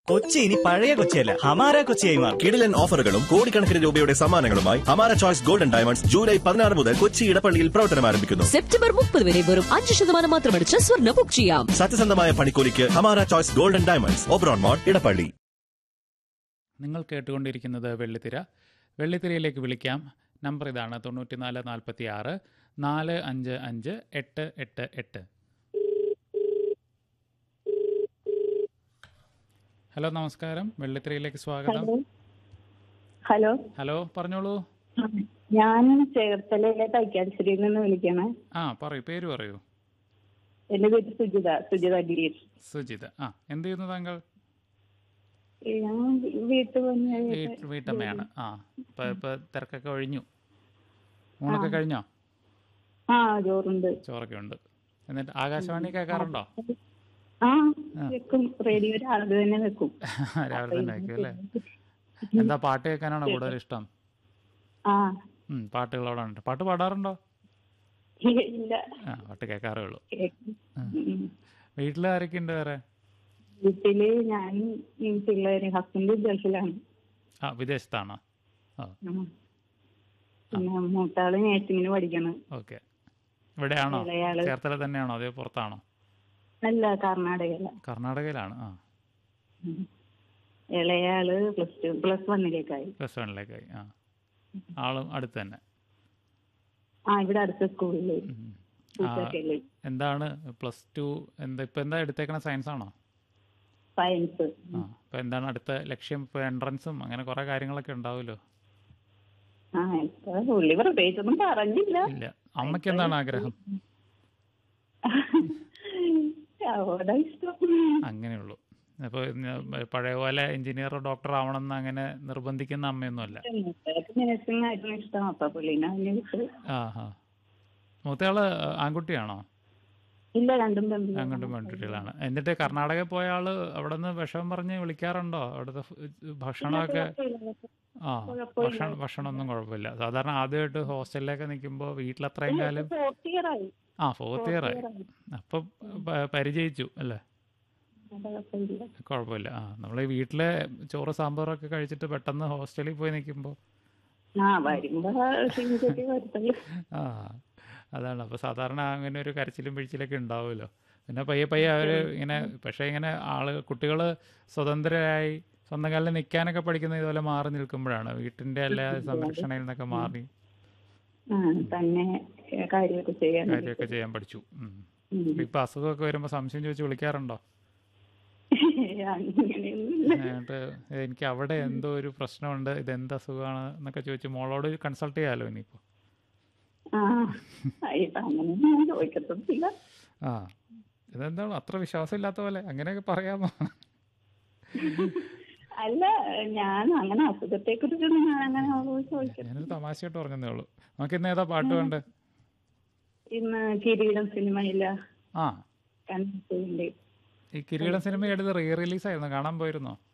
കൊച്ചി ഇനി പഴയ കൊച്ചിയല്ല ഹമാര കൊച്ചിയായി മാറും കിടിലൻ ഓഫറുകളും കോടിക്കണക്കിന് രൂപയുടെ സമ്മാനങ്ങളുമായി ഹമാര ചോയ്സ് ഗോൾഡൻ ഡയമണ്ട്സ് ജൂലൈ പതിനാറ് മുതൽ കൊച്ചി ഇടപ്പള്ളിയിൽ പ്രവർത്തനം ആരംഭിക്കുന്നു സെപ്റ്റംബർ മുപ്പത് വരെ വെറും അഞ്ച് ശതമാനം മാത്രമടിച്ച് സ്വർണ്ണ ബുക്ക് ചെയ്യാം സത്യസന്ധമായ പണിക്കൂലിക്ക് Hamara choice golden diamonds Oberon mall Edappally നിങ്ങൾ കേട്ടുകൊണ്ടിരിക്കുന്നത് വെള്ളിത്തിര വെള്ളിത്തിരയിലേക്ക് വിളിക്കാം നമ്പർ ഇതാണ് തൊണ്ണൂറ്റിനാല് നാൽപ്പത്തി ആറ് നാല് അഞ്ച് അഞ്ച് എട്ട് എട്ട് എട്ട് ഹലോ നമസ്കാരം വെള്ളിത്തിരയിലേക്ക് സ്വാഗതം ഹലോ ഹലോ ഹലോ പറഞ്ഞോളൂ ഞാൻ ചേർത്തലയിലെ തൈക്കാശ്ശേരിയിൽ നിന്ന് വിളിക്കണേ ആ പറയൂ പേര് പറയൂ എന്റെ പേര് സുജിത സുജിത ഗിരീഷ് സുജിത ആ എന്ത് ചെയ്യുന്നു താങ്കൾ ഞാൻ വീട്ടിൽ വന്ന് വീട്ട് വീട്ടമ്മയാണ് ആ ഇപ്പം ഇപ്പം തിരക്കൊക്കെ ഒഴിഞ്ഞു ഊണൊക്കെ കഴിഞ്ഞോ ആ ചോറുണ്ട് ചോറൊക്കെ ഉണ്ട് എന്നിട്ട് ആകാശവാണി കേൾക്കാറുണ്ടോ ആ വെക്കും റേഡിയോ രാവിലെ തന്നെ വെക്കും രാവിലെ തന്നെ വയ്ക്കും അല്ലേ എന്താ പാട്ട് കേൾക്കാനാണോ കൂടുതൽ ഇഷ്ടം ആ ഉം, പാട്ടുകളോടുണ്ട് പാട്ട് പാടാറുണ്ടോ ഇല്ല ആ പാട്ട് കേൾക്കാറേ ഉള്ളൂ കേക്കും. ഉം. വീട്ടിൽ ആരൊക്കെ ഉണ്ട് വേറെ വീട്ടില് ഞാനും ഈ പിള്ളേര് ഹസ്ബൻഡ് ഗൾഫിലാണ് ആ വിദേശത്താണോ ആ ഉം. പിന്നെ മൂത്താള് നേഴ്സിങ്ങിന് പഠിക്കണം ഓക്കെ ഇവിടെയാണോ ഇളയാള് ചേർത്തല തന്നെയാണോ അതോ പുറത്താണോ അല്ല കർണാടകയില കർണാടകയിലാണ് ആ ഉം. ഇളയാള് പ്ലസ് ടു പ്ലസ് വണ്ണിലേക്കായി പ്ലസ് വണ്ണിലേക്കായി ആ ആളും അടുത്ത് തന്നെ ആ ഇവിടെ അടുത്ത സ്കൂളില് ഉം. ആ, പൂച്ചക്കല് എന്താണ് പ്ലസ് ടു എന്താ ഇപ്പം എന്താ എടുത്തേക്കണ സയൻസ് ആണോ സയൻസ് ആ ഇപ്പം എന്താണ് അടുത്ത ലക്ഷ്യം ഇപ്പോൾ എൻട്രൻസും അങ്ങനെ കുറേ കാര്യങ്ങളൊക്കെ ഉണ്ടാവുമല്ലോ ആ ഇപ്പൊ പുള്ളി പ്രത്യേകിച്ചൊന്നും പറഞ്ഞില്ല ഇല്ല അമ്മയ്ക്ക് എന്താണ് ആഗ്രഹം അവിടെ ഇഷ്ടം അങ്ങനെയുള്ളൂ അപ്പോൾ പഴയ പോലെ എഞ്ചിനീയറോ ഡോക്ടറോ ആവണമെന്ന് അങ്ങനെ നിർബന്ധിക്കുന്ന അമ്മയൊന്നുമല്ല നഴ്സിംഗ് ആയിരുന്നു ഇഷ്ടം അപ്പൊ പുള്ളിനെ അതിനെ വിട്ട് ആ ഹാ മൂത്തയാള് ആൺകുട്ടിയാണോ ഇല്ല രണ്ടും പെൺപിള്ളേരാണ്. അങ്ങോട്ടും പെൺകുട്ടികളാണ് എന്നിട്ട് കർണാടകയിൽ പോയ ആള് അവിടെ നിന്ന് വിഷമം പറഞ്ഞ് വിളിക്കാറുണ്ടോ അവിടുത്തെ ഫു- ഭക്ഷണമൊക്കെ ആ ഭക്ഷണം ഭക്ഷണമൊന്നും കുഴപ്പമില്ല സാധാരണ ആദ്യമായിട്ട് ഹോസ്റ്റലിലൊക്കെ നിൽക്കുമ്പോൾ വീട്ടിലത്രയും കാലം ഫോർത്ത് ഇയർ ആയി ആ ഫോർത്ത് ഇയർ ആയി അപ്പം പ- പരിചയിച്ചു അല്ലേ അത് കുഴപ്പമില്ല. കുഴപ്പമില്ല ആ നമ്മൾ ഈ വീട്ടിലെ ചോറ് സാമ്പാറൊക്കെ കഴിച്ചിട്ട് പെട്ടെന്ന് ഹോസ്റ്റലിൽ പോയി നിൽക്കുമ്പോൾ ആ വരുമ്പോ ക്ഷീണിച്ചിട്ട് വരത്തുള്ളൂ ആ അതാണ് അപ്പോൾ സാധാരണ അങ്ങനെ ഒരു കരച്ചിലും പിഴിച്ചിലൊക്കെ ഉണ്ടാവുമല്ലോ പിന്നെ പയ്യെ പയ്യെ അവർ ഇങ്ങനെ പക്ഷേ ഇങ്ങനെ ആള് കുട്ടികൾ സ്വതന്ത്രരായി സ്വന്തം കാലിൽ നിൽക്കാനൊക്കെ പഠിക്കുന്നത് ഇതുപോലെ മാറി നിൽക്കുമ്പോഴാണ് വീട്ടിൻ്റെ എല്ലാ സംരക്ഷണയിൽ നിന്നൊക്കെ മാറി ആ തന്നെ കാര്യമൊക്കെ ചെയ്യാൻ കാര്യമൊക്കെ ചെയ്യാൻ പഠിച്ചു ഉം. ഉം. ഇപ്പൊ അസുഖമൊക്കെ വരുമ്പോൾ സംശയം ചോദിച്ച് വിളിക്കാറുണ്ടോ അങ്ങനെയൊന്നുമില്ല എന്നിട്ട് എനിക്ക് അവിടെ എന്തോ ഒരു പ്രശ്നമുണ്ട് ഇത് എന്ത് അസുഖമാണ് എന്നൊക്കെ ചോദിച്ച് മോളോട് കൺസൾട്ട് ചെയ്യാമല്ലോ ഇനിയിപ്പോൾ ആ ഇപ്പൊ അങ്ങനെയൊന്നും ചോദിക്കത്തൊന്നുമില്ല ആ ഇതെന്താണ് അത്ര വിശ്വാസമില്ലാത്ത പോലെ അങ്ങനെയൊക്കെ പറയാമോ അല്ല ഞാൻ അങ്ങനെ അസുഖത്തെ കുറിച്ചൊന്നും ഞാൻ അങ്ങനെ അവളോട് ചോദിക്കും ഞാനൊരു തമാശയായിട്ട് പറഞ്ഞതേ ഉള്ളൂ നമുക്ക് ഇന്ന് ഏതാ പാട്ട് വേണ്ടേ ഇന്ന് കിരീടം സിനിമയില്ല ആ കണ്ടിട്ടുണ്ട് ഈ കിരീടം സിനിമ എടുത്ത് റീ റിലീസ് ആയിരുന്നു കാണാൻ പോയിരുന്നോ